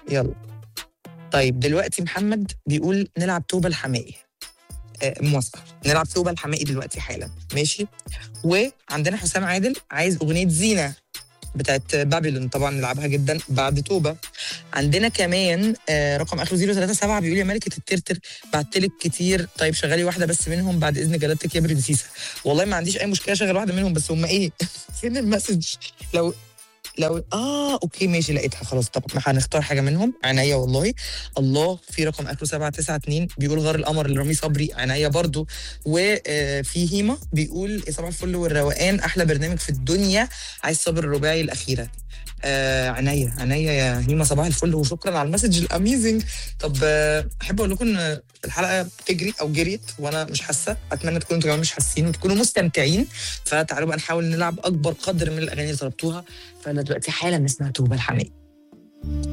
يلا طيب دلوقتي محمد بيقول نلعب توبة الحمائي آه، موافقة نلعب توبة الحمائي دلوقتي حالا ماشي وعندنا حسام عادل عايز أغنية زينة بتاعت بابلون طبعا نلعبها جدا بعد توبة عندنا كمان آه، رقم اخره 037 بيقول يا ملكة الترتر بعتلك كتير طيب شغلي واحدة بس منهم بعد اذن جلالتك يا برنسيسة والله ما عنديش اي مشكلة شغل واحدة منهم بس هم ايه فين المسج لو لو اه اوكي ماشي لقيتها خلاص طب ما هنختار حاجه منهم عينيا والله الله في رقم اخره 792 بيقول غار القمر لرامي صبري عينيا برضو وفي هيما بيقول يا صباح الفل والروقان احلى برنامج في الدنيا عايز صابر الرباعي الاخيره آه عينيا عينيا يا هيما صباح الفل وشكرا على المسج الاميزنج طب آه، احب اقول لكم ان الحلقه بتجري او جريت وانا مش حاسه اتمنى تكونوا انتوا كمان مش حاسين وتكونوا مستمتعين فتعالوا بقى نحاول نلعب اكبر قدر من الاغاني اللي طلبتوها فانا دلوقتي حالا نسمع توبه الحماقي